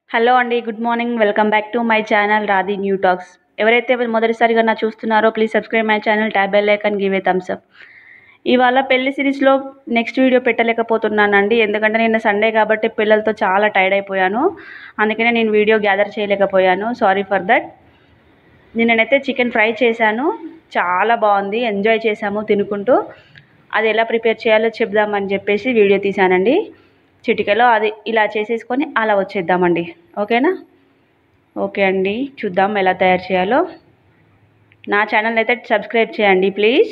hello అండి good morning welcome back to my channel Radhi new talks ఎవరైతే మొదటిసారిగా నా చూస్తున్నారో please subscribe my channel tab bell icon give a thumbs up ఇవాళ పెళ్లి సిరీస్లో నెక్స్ట్ వీడియో పెట్టలేకపోతున్నానండి ఎందుకంటే నేను సండే కాబట్టి పిల్లలతో చాలా టైర్డ్ అయిపోయాను అందుకనే నేను వీడియో గ్యాదర్ చేయలేకపోయాను సారీ ఫర్ దట్ నిన్ననైతే చికెన్ ఫ్రై చేశాను చాలా బాగుంది ఎంజాయ్ చేశాము తినుకుంటూ అది ఎలా ప్రిపేర్ చేయాలో చెప్దామని చెప్పేసి వీడియో తీశానండి చిటికలో అది ఇలా చేసేసుకొని అలా వచ్చేద్దామండి ఓకేనా ఓకే అండి చూద్దాం ఎలా తయారు చేయాలో నా ఛానల్ అయితే సబ్స్క్రైబ్ చేయండి ప్లీజ్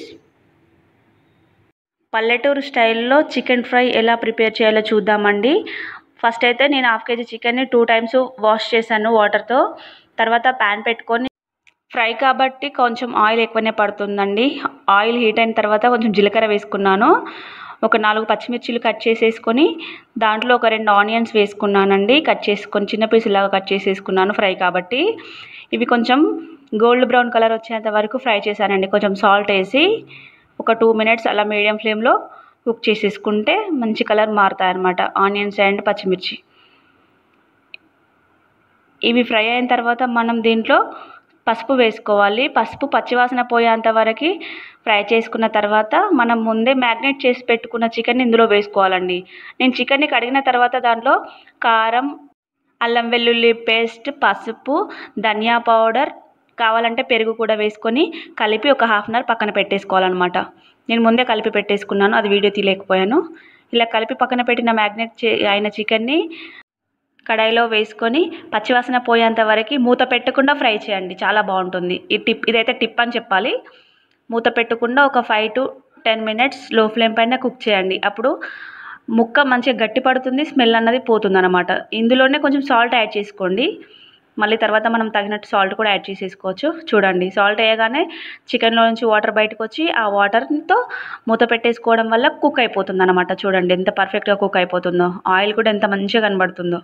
పల్లెటూరు స్టైల్లో చికెన్ ఫ్రై ఎలా ప్రిపేర్ చేయాలో చూద్దామండి ఫస్ట్ అయితే నేను హాఫ్ కేజీ చికెన్ని టూ టైమ్స్ వాష్ చేశాను వాటర్తో తర్వాత ప్యాన్ పెట్టుకొని ఫ్రై కాబట్టి కొంచెం ఆయిల్ ఎక్కువనే పడుతుందండి ఆయిల్ హీట్ అయిన తర్వాత కొంచెం జీలకర్ర వేసుకున్నాను ఒక నాలుగు పచ్చిమిర్చిలు కట్ చేసేసుకొని దాంట్లో ఒక రెండు ఆనియన్స్ వేసుకున్నానండి కట్ చేసుకొని చిన్న పీసులాగా కట్ చేసేసుకున్నాను ఫ్రై కాబట్టి ఇవి కొంచెం గోల్డ్ బ్రౌన్ కలర్ వచ్చేంత వరకు ఫ్రై చేశానండి కొంచెం సాల్ట్ వేసి ఒక టూ మినిట్స్ అలా మీడియం ఫ్లేమ్లో కుక్ చేసేసుకుంటే మంచి కలర్ మారుతాయి అన్నమాట ఆనియన్స్ అండ్ పచ్చిమిర్చి ఇవి ఫ్రై అయిన తర్వాత మనం దీంట్లో పసుపు వేసుకోవాలి పసుపు పచ్చివాసన పోయేంత వరకు ఫ్రై చేసుకున్న తర్వాత మనం ముందే మ్యాగ్నేట్ చేసి పెట్టుకున్న చికెన్ ఇందులో వేసుకోవాలండి నేను చికెన్ని కడిగిన తర్వాత దాంట్లో కారం అల్లం వెల్లుల్లి పేస్ట్ పసుపు ధనియా పౌడర్ కావాలంటే పెరుగు కూడా వేసుకొని కలిపి ఒక హాఫ్ అన్ అవర్ పక్కన పెట్టేసుకోవాలన్నమాట నేను ముందే కలిపి పెట్టేసుకున్నాను అది వీడియో తీయలేకపోయాను ఇలా కలిపి పక్కన పెట్టిన మ్యాగ్నేట్ చే అయిన చికెన్ని కడాయిలో వేసుకొని పచ్చివాసన పోయేంత వరకు మూత పెట్టకుండా ఫ్రై చేయండి చాలా బాగుంటుంది ఈ టిప్ ఇదైతే టిప్ అని చెప్పాలి మూత పెట్టకుండా ఒక ఫైవ్ టు టెన్ మినిట్స్ లో ఫ్లేమ్ పైన కుక్ చేయండి అప్పుడు ముక్క మంచిగా గట్టి పడుతుంది స్మెల్ అన్నది పోతుంది అనమాట ఇందులోనే కొంచెం సాల్ట్ యాడ్ చేసుకోండి మళ్ళీ తర్వాత మనం తగినట్టు సాల్ట్ కూడా యాడ్ చేసేసుకోవచ్చు చూడండి సాల్ట్ వేయగానే చికెన్లో నుంచి వాటర్ బయటకు వచ్చి ఆ వాటర్తో మూత పెట్టేసుకోవడం వల్ల కుక్ అయిపోతుంది అనమాట చూడండి ఎంత పర్ఫెక్ట్గా కుక్ అయిపోతుందో ఆయిల్ కూడా ఎంత మంచిగా కనబడుతుందో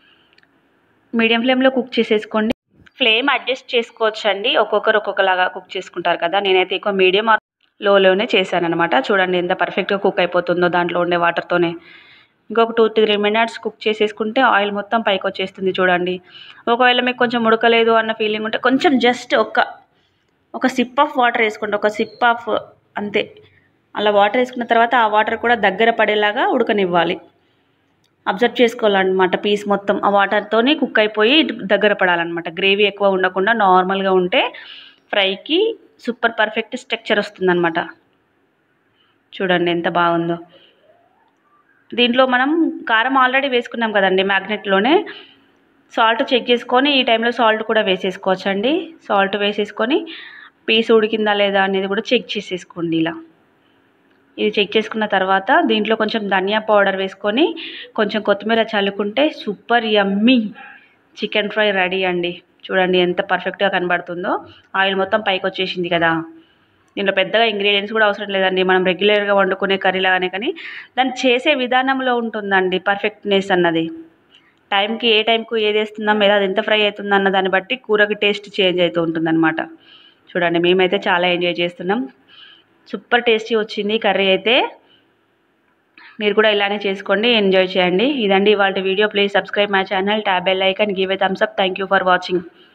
మీడియం ఫ్లేమ్లో కుక్ చేసేసుకోండి ఫ్లేమ్ అడ్జస్ట్ చేసుకోవచ్చు అండి ఒక్కొక్కరు ఒక్కొక్కలాగా కుక్ చేసుకుంటారు కదా నేనైతే ఎక్కువ మీడియం లోలోనే చేశాను అనమాట చూడండి ఎంత పర్ఫెక్ట్గా కుక్ అయిపోతుందో దాంట్లో ఉండే వాటర్తోనే ఇంకొక టూ త్రీ మినిట్స్ కుక్ చేసేసుకుంటే ఆయిల్ మొత్తం పైకి వచ్చేస్తుంది చూడండి ఒకవేళ మీకు కొంచెం ఉడకలేదు అన్న ఫీలింగ్ ఉంటే కొంచెం జస్ట్ ఒక ఒక సిప్ ఆఫ్ వాటర్ వేసుకోండి ఒక సిప్ ఆఫ్ అంతే అలా వాటర్ వేసుకున్న తర్వాత ఆ వాటర్ కూడా దగ్గర పడేలాగా ఉడకనివ్వాలి అబ్జర్వ్ చేసుకోవాలన్నమాట పీస్ మొత్తం ఆ వాటర్తోనే కుక్ అయిపోయి దగ్గర పడాలన్నమాట గ్రేవీ ఎక్కువ ఉండకుండా నార్మల్గా ఉంటే ఫ్రైకి సూపర్ పర్ఫెక్ట్ స్ట్రక్చర్ వస్తుందన్నమాట చూడండి ఎంత బాగుందో దీంట్లో మనం కారం ఆల్రెడీ వేసుకున్నాం కదండి మ్యాగ్నెట్లోనే సాల్ట్ చెక్ చేసుకొని ఈ టైంలో సాల్ట్ కూడా వేసేసుకోవచ్చు అండి సాల్ట్ వేసేసుకొని పీస్ ఉడికిందా లేదా అనేది కూడా చెక్ చేసేసుకోండి ఇలా ఇది చెక్ చేసుకున్న తర్వాత దీంట్లో కొంచెం ధనియా పౌడర్ వేసుకొని కొంచెం కొత్తిమీర చల్లుకుంటే super yummy chicken fry ready అండి చూడండి ఎంత పర్ఫెక్ట్గా కనబడుతుందో ఆయిల్ మొత్తం పైకి వచ్చేసింది కదా దీంట్లో పెద్దగా ఇంగ్రీడియంట్స్ కూడా అవసరం లేదండి మనం రెగ్యులర్గా వండుకునే కర్రీ లాగానే కానీ దాన్ని చేసే విధానంలో ఉంటుందండి పర్ఫెక్ట్నెస్ అన్నది టైంకి ఏ టైంకు ఏది వేస్తున్నాం లేదా అది ఎంత ఫ్రై అవుతుంది అన్న దాన్ని బట్టి కూరకి టేస్ట్ చేంజ్ అవుతూ ఉంటుందన్నమాట చూడండి మేమైతే చాలా ఎంజాయ్ చేస్తున్నాం సూపర్ టేస్టీ వచ్చింది కర్రీ అయితే మీరు కూడా ఇలానే చేసుకోండి ఎంజాయ్ చేయండి ఇదండి ఇవాళ video please subscribe my channel tab bell icon give a thumbs up thank you for watching